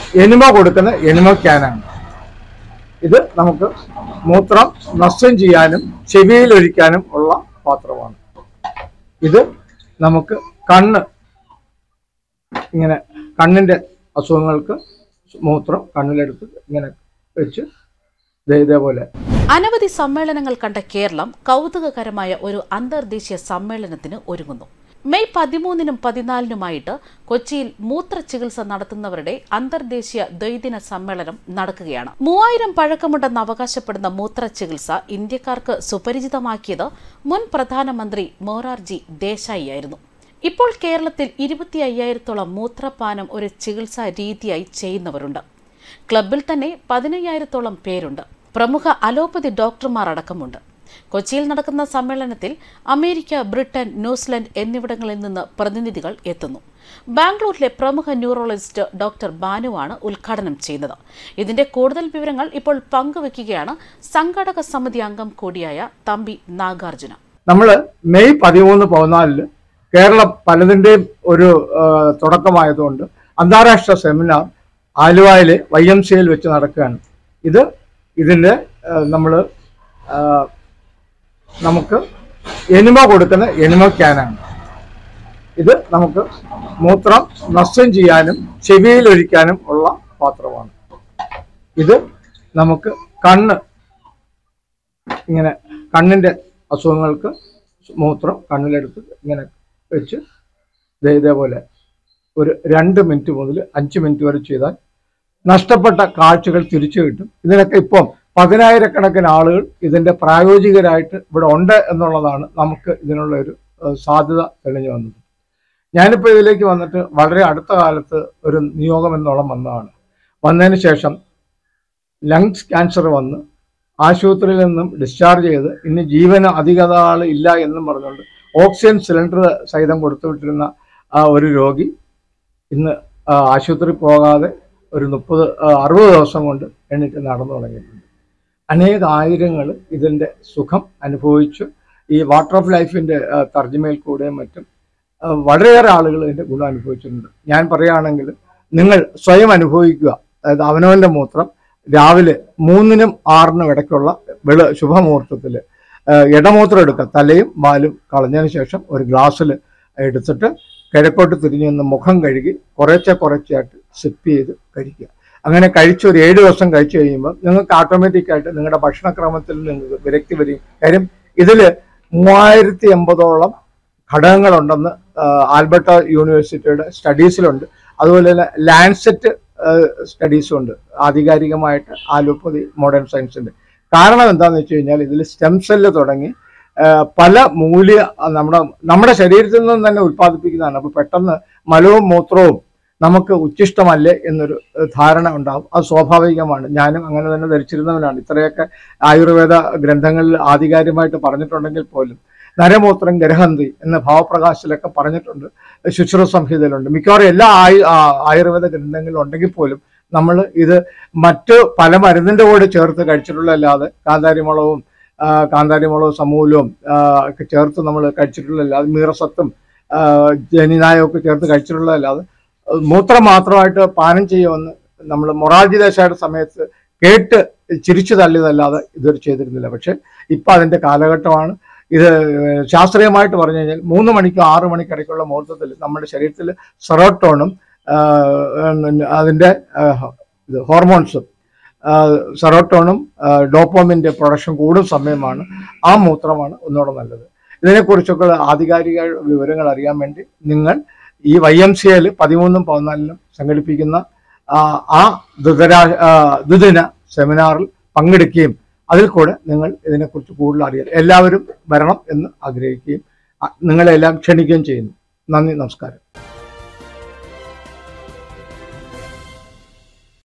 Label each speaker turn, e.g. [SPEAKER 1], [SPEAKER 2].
[SPEAKER 1] enema കൊടുക്കുന്ന enema ക്യാനാണ് ഇത് നമുക്ക് മൂത്രം നഷ്ടം ചെയ്യാനും ചെവിയിൽ ഒഴിക്കാനും ഉള്ള പാത്രമാണ് ഇത് നമുക്ക് കണ്ണ് ഇങ്ങനെ കണ്ണിന്റെ അസുഖങ്ങൾക്ക് മൂത്രം കണ്ണിലെടുത്ത് ഇങ്ങനെ വെച്ച് ദേ ഇതേപോലെ
[SPEAKER 2] അനവധി സമ്മേളനങ്ങൾ കണ്ട കേരളം കൗതുകകരമായ ഒരു അന്തർദേശീയ സമ്മേളനത്തിന് ഒരുങ്ങുന്നു മെയ് പതിമൂന്നിനും പതിനാലിനുമായിട്ട് കൊച്ചിയിൽ മൂത്ര ചികിത്സ നടത്തുന്നവരുടെ അന്തർദേശീയ ദ്വൈദിന സമ്മേളനം നടക്കുകയാണ് മൂവായിരം പഴക്കമുണ്ടെന്ന് അവകാശപ്പെടുന്ന മൂത്ര ചികിത്സ ഇന്ത്യക്കാർക്ക് സുപരിചിതമാക്കിയത് മുൻ പ്രധാനമന്ത്രി മൊറാർജി ദേശായി ആയിരുന്നു ഇപ്പോൾ കേരളത്തിൽ ഇരുപത്തി അയ്യായിരത്തോളം മൂത്രപാനം ഒരു ചികിത്സാ രീതിയായി ചെയ്യുന്നവരുണ്ട് ക്ലബിൽ തന്നെ പതിനയ്യായിരത്തോളം പേരുണ്ട് പ്രമുഖ അലോപ്പതി ഡോക്ടർമാർ അടക്കമുണ്ട് കൊച്ചിയിൽ നടക്കുന്ന സമ്മേളനത്തിൽ അമേരിക്ക ബ്രിട്ടൻ ന്യൂസിലൻഡ് എന്നിവിടങ്ങളിൽ നിന്ന് പ്രതിനിധികൾ എത്തുന്നു ബാംഗ്ലൂരിലെ പ്രമുഖ ന്യൂറോളജിസ്റ്റ് ഡോക്ടർ ബാനുവാണ് ഉദ്ഘാടനം ചെയ്യുന്നത് ഇതിന്റെ കൂടുതൽ വിവരങ്ങൾ ഇപ്പോൾ പങ്കുവയ്ക്കുകയാണ് സംഘാടക സമിതി അംഗം കൂടിയായ തമ്പി നാഗാർജുന
[SPEAKER 1] നമ്മൾ മെയ് പതിമൂന്ന് പതിനാലില് കേരളം പലതിൻ്റെയും ഒരു ആ, തുടക്കമായതുകൊണ്ട് അന്താരാഷ്ട്ര സെമിനാർ ആലുവയിലെ വൈ എം സിയിൽ വെച്ച് നടക്കുകയാണ് ഇത് ഇതിൻ്റെ നമ്മൾ നമുക്ക് എനിമ കൊടുക്കുന്ന എനിമ ക്യാനാണ് ഇത് നമുക്ക് മൂത്രം നഷ്ടം ചെയ്യാനും ചെവിയിൽ ഒഴിക്കാനും ഉള്ള പാത്രമാണ് ഇത് നമുക്ക് കണ്ണ് ഇങ്ങനെ കണ്ണിന്റെ അസുഖങ്ങൾക്ക് മൂത്രം കണ്ണിലെടുത്ത് ഇങ്ങനെ വെച്ച് ദേ ഇതേപോലെ ഒരു രണ്ട് മിനിറ്റ് മുതൽ അഞ്ച് മിനിറ്റ് വരെ ചെയ്താൽ നഷ്ടപ്പെട്ട കാഴ്ചകൾ തിരിച്ചു കിട്ടും ഇതിനൊക്കെ ഇപ്പം പതിനായിരക്കണക്കിന് ആളുകൾ ഇതിന്റെ പ്രായോഗികരായിട്ട് ഇവിടെ ഉണ്ട് എന്നുള്ളതാണ് നമുക്ക് ഇതിനുള്ള ഒരു ഏഹ്, സാധ്യത തെളിഞ്ഞു വന്നത് ഞാനിപ്പോൾ ഇതിലേക്ക് വന്നിട്ട് വളരെ അടുത്ത കാലത്ത് ഒരു നിയോഗം എന്നോളം വന്നതാണ് വന്നതിന് ശേഷം ലങ്സ് ക്യാൻസർ വന്ന് ആശുപത്രിയിൽ നിന്നും ഡിസ്ചാർജ് ചെയ്ത് ഇനി ജീവന് അധിക നാൾ ഇല്ല എന്നും പറഞ്ഞുകൊണ്ട് ഓക്സിജൻ സിലിണ്ടർ സഹിതം കൊടുത്തുവിട്ടിരുന്ന ആ ഒരു രോഗി ഇന്ന് ആ, ആശുപത്രി പോകാതെ ഒരു മുപ്പത് അറുപത് ദിവസം കൊണ്ട് എണീറ്റ് നടന്നു തുടങ്ങിയിട്ടുണ്ട് അനേക ആയിരങ്ങൾ ഇതിൻ്റെ സുഖം അനുഭവിച്ചു ഈ വാട്ടർ ഓഫ് ലൈഫിൻ്റെ തർജ്ജമയിൽ കൂടെയും മറ്റും ആ, വളരെയേറെ ആളുകൾ ഇതിൻ്റെ ഗുണം അനുഭവിച്ചിട്ടുണ്ട് ഞാൻ പറയുകയാണെങ്കിൽ നിങ്ങൾ സ്വയം അനുഭവിക്കുക അതായത് അവനവൻ്റെ മൂത്രം രാവിലെ മൂന്നിനും ആറിനും ഇടയ്ക്കുള്ള വെളു ശുഭമുഹൂർത്തത്തിൽ ഇടമൂത്രം എടുക്കുക തലയും വാലും കളഞ്ഞതിന് ശേഷം ഒരു ഗ്ലാസ്സിൽ എടുത്തിട്ട് കിഴക്കോട്ട് തിരിഞ്ഞു നിന്ന് മുഖം കഴുകി കുറേശ്ശെ കുറച്ചായിട്ട് സിപ്പ് ചെയ്ത് കഴിക്കുക അങ്ങനെ കഴിച്ച് ഒരു ഏഴ് ദിവസം കഴിച്ചു കഴിയുമ്പോൾ നിങ്ങൾക്ക് ഓട്ടോമാറ്റിക്കായിട്ട് നിങ്ങളുടെ ഭക്ഷണക്രമത്തിൽ നിങ്ങൾക്ക് വിരക്തി വരും കാര്യം ഇതിൽ മൂവായിരത്തി എൺപതോളം ഘടകങ്ങളുണ്ടെന്ന് ആ, ആൽബർട്ട യൂണിവേഴ്സിറ്റിയുടെ സ്റ്റഡീസിലുണ്ട് അതുപോലെ തന്നെ ലാൻസെറ്റ് സ്റ്റഡീസും ഉണ്ട് ആധികാരികമായിട്ട് ആലോപ്പതി മോഡേൺ സയൻസിന്റെ കാരണം എന്താണെന്ന് വെച്ച് കഴിഞ്ഞാൽ ഇതിൽ സ്റ്റെം സെല്ല് തുടങ്ങി ആ, പല മൂല്യ നമ്മുടെ നമ്മുടെ ശരീരത്തിൽ നിന്ന് തന്നെ ഉൽപ്പാദിപ്പിക്കുന്നതാണ് അപ്പോൾ പെട്ടെന്ന് മലവും മൂത്രവും നമുക്ക് ഉച്ചിഷ്ടമല്ലേ എന്നൊരു ഏഹ്, ധാരണ ഉണ്ടാവും അത് സ്വാഭാവികമാണ് ഞാനും അങ്ങനെ തന്നെ ധരിച്ചിരുന്നവനാണ് ഇത്രയൊക്കെ ആയുർവേദ ഗ്രന്ഥങ്ങളിൽ ആധികാരികമായിട്ട് പറഞ്ഞിട്ടുണ്ടെങ്കിൽ പോലും നരമൂത്രം ഗ്രഹന്തി എന്ന ഭാവപ്രകാശത്തിലൊക്കെ പറഞ്ഞിട്ടുണ്ട് ശുശ്രൂഷ സംഹിതയിലുണ്ട് മിക്കവാറും എല്ലാ ആയു ആ- ആയുർവേദ ഗ്രന്ഥങ്ങളിലും ഉണ്ടെങ്കിൽ പോലും നമ്മൾ ഇത് മറ്റ് പല മരുന്നിന്റെ കൂടെ ചേർത്ത് കഴിച്ചിട്ടുള്ളതല്ലാതെ കാന്താരിമുളകും ആ, കാന്താരിമുളകും സമൂലവും ആ, ഒക്കെ ചേർത്ത് നമ്മൾ കഴിച്ചിട്ടുള്ളതല്ലാതെ മീറസത്തും ആ, ജനിനായും ഒക്കെ ചേർത്ത് കഴിച്ചിട്ടുള്ളതല്ലാതെ അത് മൂത്രം മാത്രമായിട്ട് പാനം ചെയ്യുമെന്ന് നമ്മൾ മൊറാർജി ദേശായുടെ സമയത്ത് കേട്ട് ചിരിച്ചു തള്ളിയതല്ലാതെ ഇതുവരെ ചെയ്തിരുന്നില്ല പക്ഷെ ഇപ്പം അതിന്റെ കാലഘട്ടമാണ് ഇത് ശാസ്ത്രീയമായിട്ട് പറഞ്ഞു കഴിഞ്ഞാൽ മൂന്ന് മണിക്കും ആറ് മണിക്കിടയ്ക്കുള്ള മുഹൂർത്തത്തിൽ നമ്മുടെ ശരീരത്തിൽ സെറോട്ടോണും അതിൻ്റെ ഇത് ഹോർമോൺസും സെറോട്ടോണും ഡോപ്പോമിൻ്റെ പ്രൊഡക്ഷൻ കൂടും സമയമാണ് ആ മൂത്രമാണ് ഒന്നുകൂടെ നല്ലത് ഇതിനെക്കുറിച്ചൊക്കെ ആധികാരിക വിവരങ്ങൾ അറിയാൻ വേണ്ടി നിങ്ങൾ ഈ വൈ എം സി എൽ പതിമൂന്നും പതിനാലിനും സംഘടിപ്പിക്കുന്ന ആ, ആ ദ്വിതരാ ആ, ദ്വിദിന സെമിനാറിൽ പങ്കെടുക്കുകയും അതിൽ കൂടെ നിങ്ങൾ ഇതിനെക്കുറിച്ച് കൂടുതൽ അറിയാൻ എല്ലാവരും വരണം എന്ന് ആഗ്രഹിക്കുകയും അ- നിങ്ങളെല്ലാം ക്ഷണിക്കുകയും ചെയ്യുന്നു നന്ദി നമസ്കാരം